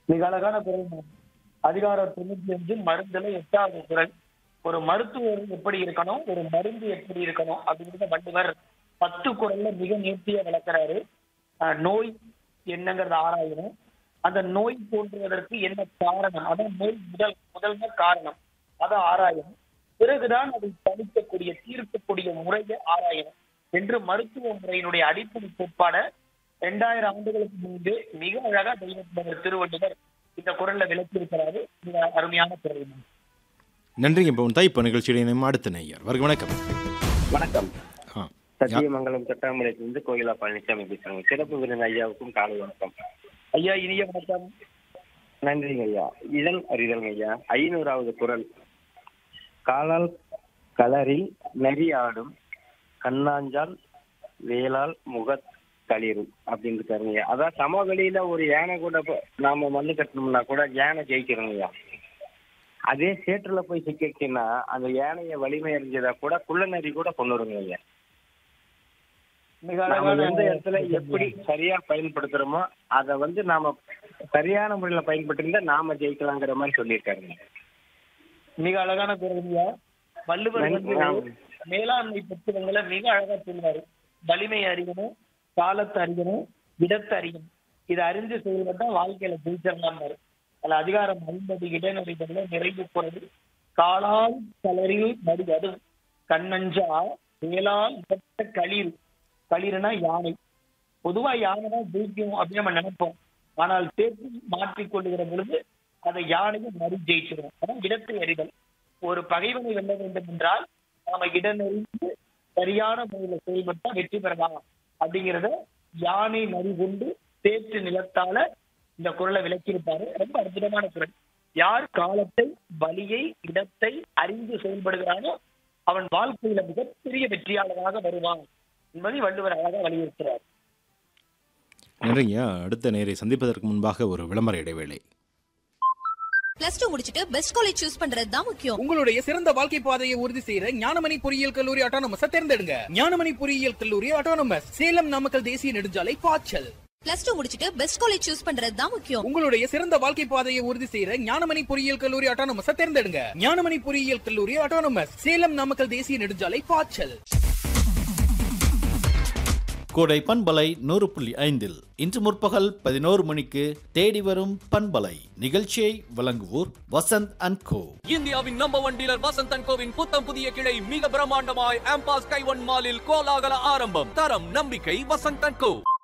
மிக அழகான குரல் மேம். அதிகாரம் தொண்ணூத்தி அஞ்சு மருந்துல எட்டாவது குரல் ஒரு மருத்துவர் எப்படி இருக்கணும் ஒரு மருந்து எப்படி இருக்கணும் அப்படிங்கிறத வள்ளுவர் பத்து குரல்ல மிக நேர்த்தியா விளக்குறாரு அஹ், நோய் என்னங்கிறத ஆராயணும் அந்த நோய் தோன்றுவதற்கு என்ன காரணம் அதான் நோய் முதல் முதல்ல காரணம் அதை ஆராயணும் பிறகுதான் அதை தடுக்கக்கூடிய தீர்க்கக்கூடிய முறையை ஆராயணும் என்று மருத்துவ முறையினுடைய அடிப்படை கோட்பாட இரண்டாயிரம் ஆண்டுகளுக்கு முன்பு மிக அழகா தெய்வ திருவள்ளுவர் இந்த குரல்ல விளக்கியிருக்கிறாரு மிக அருமையான குரல் மேம். நன்றிங்க இப்போ தாய் இப்போ நிகழ்ச்சியுடைய இணையும் அடுத்த நேயர் வருக வணக்கம் வணக்கம் ஆ சத்தியமங்கலம் தொட்டாமலையிலிருந்து கோயிலா பழனிசாமி பேசுறேங்க சிறப்பு விருது ஐயாவுக்கும் காலை வணக்கம் ஐயா இனிய வணக்கம் நன்றிங்க ஐயா இதழ் அறிதல்ங்க ஐயா ஐநூறாவது குரல் காலால் கலரில் நெறி ஆடும் கண்ணாஞ்சால் வேளால் முகத் களிரும் அப்படின்னு இருக்காருங்க அதான் சமவெளியில ஒரு யானை கூட போ- நாம மண்ணு கட்டணும்னா கூட யானை ஜெயிக்கிறோங்க ஐயா அதே சேற்றுல போய் சிக்கிச்சுன்னா அந்த யானையை வலிமை அறிஞ்சதா கூட குள்ள நரி கூட கொண்டுடுங்க ஐயா மிக நாம அழகான எந்த இடத்துல எப்படி சரியா பயன்படுத்துறோமோ அத வந்து நாம சரியான முறையில பயன்படுத்திருந்தா நாம ஜெயிக்கலாங்கிற மாதிரி சொல்லியிருக்காருங்க மிக அழகான குரல் ஐயா வள்ளுவர் நன்றி. வந்து மேலாண்மை புத்தகங்களை மிக அழகா சொல்லுவாரு வலிமை அறியணும் காலத்தை அறியணும் இடத்தை அறியணும் இதை அறிஞ்சு செயல்பட்டா வாழ்க்கையில ஜெயிச்சிடலாம் அதுல அதிகாரம் ஐம்பது இடைநெறிகள்ல நிறைவு குரல் காலால் கலரில் நடு அது கண்ணஞ்சா வேளால் இடத்த களிர் களிர்னா யானை பொதுவா யானை தான் ஜெயிக்கும் அப்படின்னு நம்ம நினைப்போம் ஆனால் சேர்த்து மாற்றிக் கொள்ளுகிற பொழுது அதை யானையும் மறு ஜெயிச்சிடும் அதான் இடத்தை அறிதல் ஒரு பகைவனை வெல்ல வேண்டும் என்றால் நாம இடநெறிந்து சரியான முறையில செயல்பட்டா வெற்றி பெறலாம் அப்படிங்கிறத யானை நரி கொண்டு சேற்று நிலத்தால இந்த குரலை விளக்கியிருப்பாரு ரொம்ப அற்புதமான குரல் யார் காலத்தை வலியை இடத்தை அறிந்து செயல்படுகிறானோ அவன் வாழ்க்கையில மிகப்பெரிய வெற்றியாளராக வருவான் என்பதை வள்ளுவர் அழகாக வலியுறுத்துறார் நன்றிங்க அடுத்த நேரை சந்திப்பதற்கு முன்பாக ஒரு விளம்பர இடைவேளை பிளஸ் டூ முடிச்சிட்டு பெஸ்ட் காலேஜ் சூஸ் பண்றது தான் முக்கியம் உங்களுடைய சிறந்த வாழ்க்கை பாதையை உறுதி செய்யற ஞானமணி பொறியியல் கல்லூரி ஆட்டோனமஸ் தேர்ந்தெடுங்க ஞானமணி பொறியியல் கல்லூரி ஆட்டோனமஸ் சேலம் நாமக்கல் தேசிய நெடுஞ்சாலை பாய்ச்சல் பிளஸ் டூ முடிச்சிட்டு பெஸ்ட் காலேஜ் சூஸ் பண்றது தான் முக்கியம் உங்களுடைய சிறந்த வாழ்க்கை பாதையை உறுதி செய்யற ஞானமணி பொறியியல் கல்லூரி ஆட்டோனமஸ் தேர்ந்தெடுங்க ஞானமணி பொறியியல் கல்லூரி ஆட்டோனமஸ் சேலம் நாமக்கல் தேசிய நெடுஞ்சாலை பாய்ச்சல் கோடை பண்பலை நூறு புள்ளி ஐந்தில் இன்று முற்பகல் பதினோரு மணிக்கு தேடி வரும் பண்பலை நிகழ்ச்சியை வழங்குவோர் வசந்த் அண்ட் கோ இந்தியாவின் number one dealer Vasanth and கோவின் புத்தம் புதிய கிளை மிக பிரம்மாண்டமாய் ஆம்பாஸ் கைவன் மாலில் கோலாகல ஆரம்பம் தரம் நம்பிக்கை வசந்த் அண்ட் கோ